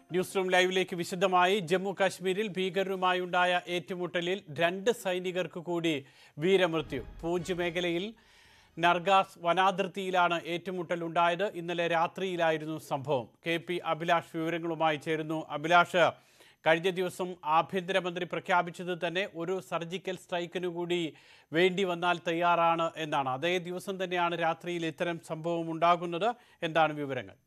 News room ലൈവിലേക്ക് വിശദമായി ജമ്മു കാശ്മീരിൽ ഭീകരരുമായുണ്ടായ ഏറ്റുമുട്ടലിൽ രണ്ട് സൈനികർക്ക് കൂടി വീരമൃത്യു പൂഞ്ച് മേഖലയിൽ നർഗാസ് വനാതിർത്തിയിലാണ് ഏറ്റുമുട്ടൽ ഉണ്ടായത് ഇന്നലെ രാത്രിയിലായിരുന്നു സംഭവം കെ പി അഭിലാഷ് വിവരങ്ങളുമായി ചേരുന്നു അഭിലാഷ് കഴിഞ്ഞ ദിവസം ആഭ്യന്തരമന്ത്രി പ്രഖ്യാപിച്ചത് തന്നെ ഒരു സർജിക്കൽ സ്ട്രൈക്കിനു കൂടി വേണ്ടി വന്നാൽ തയ്യാറാണ് എന്നാണ് അതേ ദിവസം തന്നെയാണ് രാത്രിയിൽ ഇത്തരം സംഭവം ഉണ്ടാകുന്നത് എന്താണ് വിവരങ്ങൾ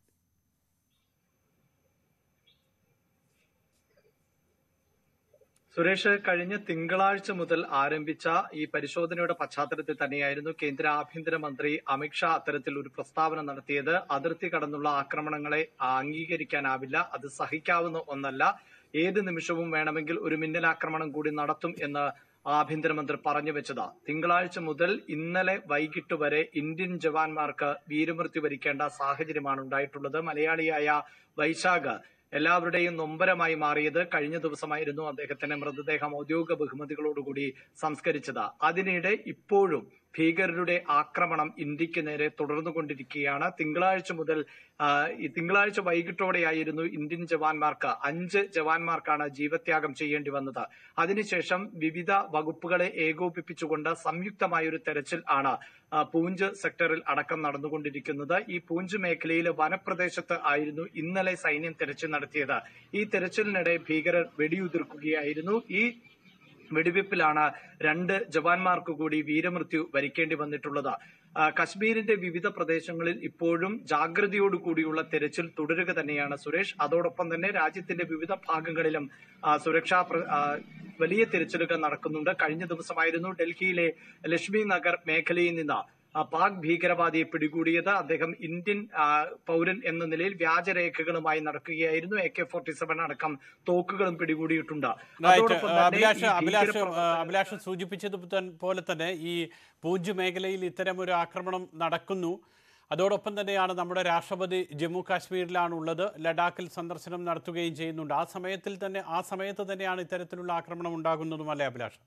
സുരേഷ് കഴിഞ്ഞ തിങ്കളാഴ്ച മുതൽ ആരംഭിച്ച ഈ പരിശോധനയുടെ പശ്ചാത്തലത്തിൽ തന്നെയായിരുന്നു കേന്ദ്ര ആഭ്യന്തരമന്ത്രി അമിത്ഷാ അത്തരത്തിൽ ഒരു പ്രസ്താവന നടത്തിയത് അതിർത്തി കടന്നുള്ള ആക്രമണങ്ങളെ അംഗീകരിക്കാനാവില്ല അത് സഹിക്കാവുന്ന ഒന്നല്ല ഏത് നിമിഷവും വേണമെങ്കിൽ ഒരു മിന്നലാക്രമണം കൂടി നടത്തും എന്ന് ആഭ്യന്തരമന്ത്രി പറഞ്ഞു വെച്ചതാ തിങ്കളാഴ്ച മുതൽ ഇന്നലെ വൈകിട്ട് വരെ ഇന്ത്യൻ ജവാന്മാർക്ക് വീരമൃത്യു വരിക്കേണ്ട സാഹചര്യമാണ് ഉണ്ടായിട്ടുള്ളത് മലയാളിയായ വൈശാഖ് എല്ലാവരുടെയും നൊമ്പരമായി മാറിയത് കഴിഞ്ഞ ദിവസമായിരുന്നു അദ്ദേഹത്തിന്റെ മൃതദേഹം ഔദ്യോഗിക ബഹുമതികളോടുകൂടി സംസ്കരിച്ചത് അതിനിടെ ഇപ്പോഴും ഭീകരരുടെ ആക്രമണം ഇന്ത്യക്ക് നേരെ തുടർന്നുകൊണ്ടിരിക്കുകയാണ് തിങ്കളാഴ്ച മുതൽ ആ, ഈ തിങ്കളാഴ്ച വൈകിട്ടോടെയായിരുന്നു ഇന്ത്യൻ ജവാന്മാർക്ക് അഞ്ച് ജവാന്മാർക്കാണ് ജീവത്യാഗം ചെയ്യേണ്ടി വന്നത് അതിനുശേഷം വിവിധ വകുപ്പുകളെ ഏകോപിപ്പിച്ചുകൊണ്ട് സംയുക്തമായ ഒരു തെരച്ചിൽ ആണ് ആ, പൂഞ്ച് സെക്ടറിൽ അടക്കം നടന്നുകൊണ്ടിരിക്കുന്നത് ഈ പൂഞ്ച് മേഖലയിലെ വനപ്രദേശത്ത് ആയിരുന്നു ഇന്നലെ സൈന്യം തെരച്ചിൽ നടത്തിയത് ഈ തെരച്ചിലിനിടെ ഭീകരർ വെടിയുതിർക്കുകയായിരുന്നു ഈ വെടിവെപ്പിലാണ് രണ്ട് ജവാന്മാർക്ക് കൂടി വീരമൃത്യു വരിക്കേണ്ടി വന്നിട്ടുള്ളത് ആ, കശ്മീരിന്റെ വിവിധ പ്രദേശങ്ങളിൽ ഇപ്പോഴും ജാഗ്രതയോടുകൂടിയുള്ള തെരച്ചിൽ തുടരുക തന്നെയാണ് സുരേഷ് അതോടൊപ്പം തന്നെ രാജ്യത്തിന്റെ വിവിധ ഭാഗങ്ങളിലും ആ, സുരക്ഷാ പ്ര- ആ, വലിയ തെരച്ചിലുകൾ നടക്കുന്നുണ്ട് കഴിഞ്ഞ ദിവസമായിരുന്നു ഡൽഹിയിലെ ലക്ഷ്മി നഗർ മേഖലയിൽ നിന്ന് ആ, പാക് ഭീകരവാദിയെ പിടികൂടിയത് അദ്ദേഹം ഇന്ത്യൻ ആ, പൗരൻ എന്ന നിലയിൽ വ്യാജരേഖകളുമായി നടക്കുകയായിരുന്നു എ കെ ഫോർട്ടി സെവൻ അടക്കം തോക്കുകളും പിടികൂടിയിട്ടുണ്ട് റൈറ്റ് അതോടൊപ്പം തന്നെ അഭിലാഷ് ഈ അഭിലാഷ് ഭീകരപ്രവർത്തകർ- അഭിലാഷ് സൂചിപ്പിച്ചത് തൻ- പോലെ തന്നെ ഈ പൂഞ്ച് മേഖലയിൽ ഇത്തരം ഒരു ആക്രമണം നടക്കുന്നു അതോടൊപ്പം തന്നെയാണ് നമ്മുടെ രാഷ്ട്രപതി ജമ്മു കാശ്മീരിലാണ് ഉള്ളത് ലഡാക്കിൽ സന്ദർശനം നടത്തുകയും ചെയ്യുന്നുണ്ട് ആ സമയത്തിൽ തന്നെ ആ സമയത്ത് തന്നെയാണ് ഇത്തരത്തിലുള്ള ആക്രമണം ഉണ്ടാകുന്നതും അല്ലേ അഭിലാഷ്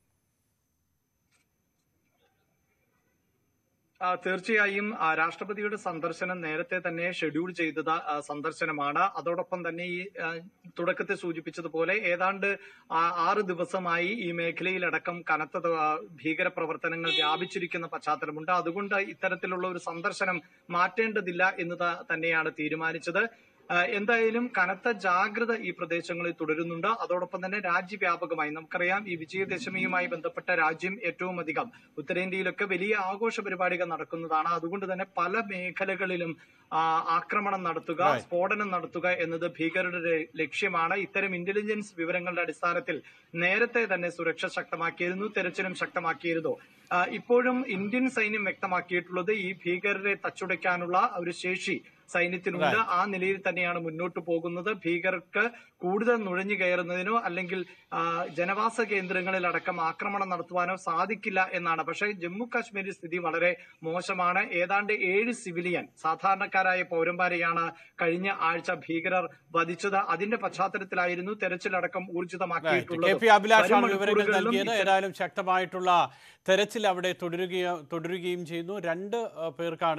ആ, തീർച്ചയായും ആ, രാഷ്ട്രപതിയുടെ സന്ദർശനം നേരത്തെ തന്നെ ഷെഡ്യൂൾ ചെയ്തത് ആ, സന്ദർശനമാണ് അതോടൊപ്പം തന്നെ ഈ ആ, തുടക്കത്തിൽ സൂചിപ്പിച്ചതുപോലെ ഏതാണ്ട് ആ, ആറ് ദിവസമായി ഈ മേഖലയിലടക്കം കനത്ത ത- ആ, ഭീകര പ്രവർത്തനങ്ങൾ വ്യാപിച്ചിരിക്കുന്ന പശ്ചാത്തലമുണ്ട് അതുകൊണ്ട് ഇത്തരത്തിലുള്ള ഒരു സന്ദർശനം മാറ്റേണ്ടതില്ല എന്ന് ത- തന്നെയാണ് തീരുമാനിച്ചത് ആ, എന്തായാലും കനത്ത ജാഗ്രത ഈ പ്രദേശങ്ങളിൽ തുടരുന്നുണ്ട് അതോടൊപ്പം തന്നെ രാജ്യവ്യാപകമായി നമുക്കറിയാം ഈ വിജയദശമിയുമായി ബന്ധപ്പെട്ട രാജ്യം ഏറ്റവും അധികം ഉത്തരേന്ത്യയിലൊക്കെ വലിയ ആഘോഷ പരിപാടികൾ നടക്കുന്നതാണ് അതുകൊണ്ട് തന്നെ പല മേഖലകളിലും ആ, ആക്രമണം നടത്തുക Right. സ്ഫോടനം നടത്തുക എന്നത് ഭീകരരുടെ ലക്ഷ്യമാണ് ഇത്തരം ഇന്റലിജൻസ് വിവരങ്ങളുടെ അടിസ്ഥാനത്തിൽ നേരത്തെ തന്നെ സുരക്ഷ ശക്തമാക്കിയിരുന്നു തെരച്ചിലും ശക്തമാക്കിയിരുന്നു ആ, ഇപ്പോഴും ഇന്ത്യൻ സൈന്യം വ്യക്തമാക്കിയിട്ടുള്ളത് ഈ ഭീകരരെ തച്ചുടയ്ക്കാനുള്ള ഒരു ശേഷി സൈന്യത്തിനുണ്ട് ആ നിലയിൽ തന്നെയാണ് മുന്നോട്ട് പോകുന്നത് ഭീകരർക്ക് കൂടുതൽ നുഴഞ്ഞു കയറുന്നതിനോ അല്ലെങ്കിൽ ആ, ജനവാസ കേന്ദ്രങ്ങളിൽ അടക്കം ആക്രമണം നടത്തുവാനോ സാധിക്കില്ല എന്നാണ് പക്ഷേ ജമ്മു കാശ്മീരിൽ സ്ഥിതി വളരെ മോശമാണ് ഏതാണ്ട് ഏഴ് സിവിലിയൻ സാധാരണക്കാരായ പൗരന്മാരെയാണ് കഴിഞ്ഞ ആഴ്ച ഭീകരർ വധിച്ചത് അതിന്റെ പശ്ചാത്തലത്തിലായിരുന്നു തെരച്ചിലടക്കം റൈറ്റ് കെ ഊർജിതമാക്കിയിട്ടുള്ളത് പി അഭിലാഷാണ് വരും വിവരങ്ങൾ മണിക്കൂറുകളിലും നൽകിയത് ഇത്തരം- ഏതായാലും ശക്തമായിട്ടുള്ള തെരച്ചിൽ അവിടെ തുടരുകയും തുടരുകയും ചെയ്യുന്നു രണ്ട് ആ, പേർക്കാണ്